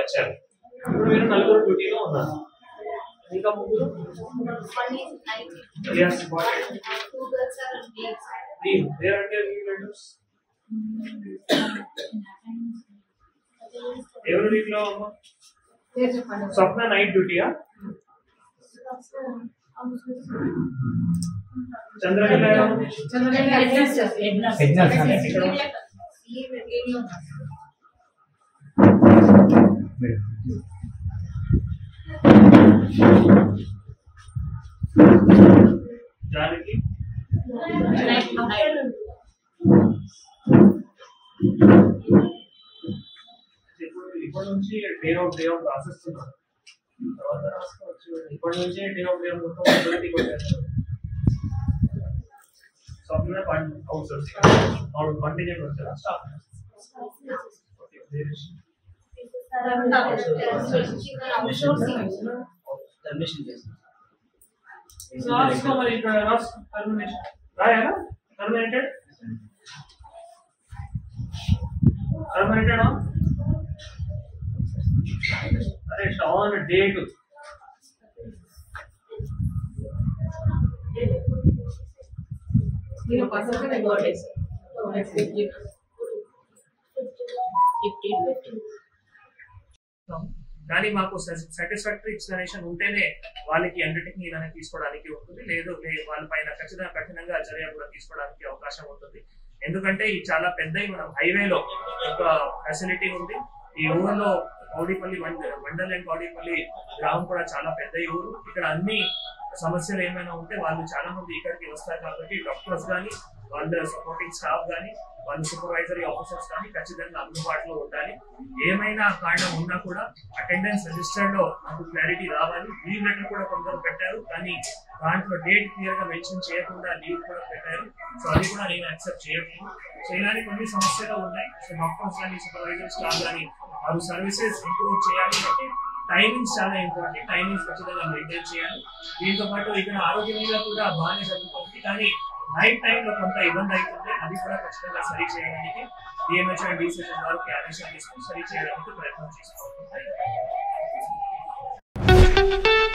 వచ్చారు ఇప్పుడు మీరు నలుగురు డ్యూటీలో ఉన్నారు ఇంకా ముగ్గురు One is night. Yes, important. Two girls are on day. Leave. Where are their leave letters? ఎవరు లీవ్ లో అమ్మా స్వప్న నైట్ డ్యూటీయా చంద్రకళ జానకి ఇప్పుడు ఇప్పటి నుంచి డే ఆఫ్ డే ఆఫ్ రాసిస్తున్నారు తర్వాత రాసుకోవచ్చు ఇప్పటి నుంచే డే ఆఫ్ డే మొత్తం మొదటి కొట్టేస్తారు సాఫ్ట్వేర్ అవుట్ సోర్సింగ్ కంటిన్యూ వచ్చారా స్టాఫ్ రాసుకో మరి ఇక్కడ రాసుకో టర్మినేషన్ రాయాలా టర్మినేటెడ్ టర్మినేటెడ్ అరే ఆన్ డేట్ కానీ మాకు సాటిస్ఫాక్టరీ ఎక్స్ప్లెనేషన్ ఉంటేనే వాళ్ళకి అండర్టేకింగ్ అనేది తీసుకోవడానికి ఉంటుంది లేదు లే- వాళ్ళ పైన ఖచ్చితంగా కఠినంగా చర్య కూడా తీసుకోవడానికి అవకాశం ఉంటుంది ఎందుకంటే ఇది చాలా పెద్ద మనం హైవేలో ఒక ఫెసిలిటీ ఉంది ఈ ఊర్లో కౌడిపల్లి మండ- మండల్ అండ్ కౌడిపల్లి గ్రామం కూడా చాలా పెద్ద ఊరు ఇక్కడ అన్ని సమస్యలు ఏమైనా ఉంటే వాళ్ళు చాలా మంది ఇక్కడికి వస్తారు కాబట్టి డాక్టర్స్ కానీ వాళ్ళ సపోర్టింగ్ స్టాఫ్ కానీ వాళ్ళ సూపర్వైజరీ ఆఫీసర్స్ కానీ ఖచ్చితంగా అందుబాటులో ఉండాలి ఏమైనా కారణం ఉన్నా కూడా అటెండెన్స్ రిజిస్టర్ లో మాకు క్లారిటీ రావాలి లీవ్ లెటర్ కూడా కొందరు పెట్టారు కానీ దాంట్లో డేట్ క్లియర్ గా మెన్షన్ చేయకుండా లీవ్ కూడా పెట్టారు సో అది కూడా నేను యాక్సెప్ట్ చేయట్లేదు సో ఇలాంటి కొన్ని సమస్యలు ఉన్నాయి సో డాక్టర్స్ కానీ సూపర్వైజర్ స్టాఫ్ కానీ వారు సర్వీసెస్ ఇంప్రూవ్ చేయాలి అంటే టైమింగ్స్ చాలా ఇంపార్టెంట్ టైమింగ్స్ ఖచ్చితంగా మెయింటైన్ చేయాలి దీంతో పాటు ఇక్కడ ఆరోగ్యం మీద కూడా బాగానే జరుగుతుంది కానీ నైట్ టైంలో కొంత ఇబ్బంది అవుతుంది అది కూడా ఖచ్చితంగా సరి చేయడానికి డిఎంహెచ్ అండ్ డిసిషన్ వారికి ఆదేశాలు తీసుకుని సరి చేయడానికి ప్రయత్నం చేసుకోవాలి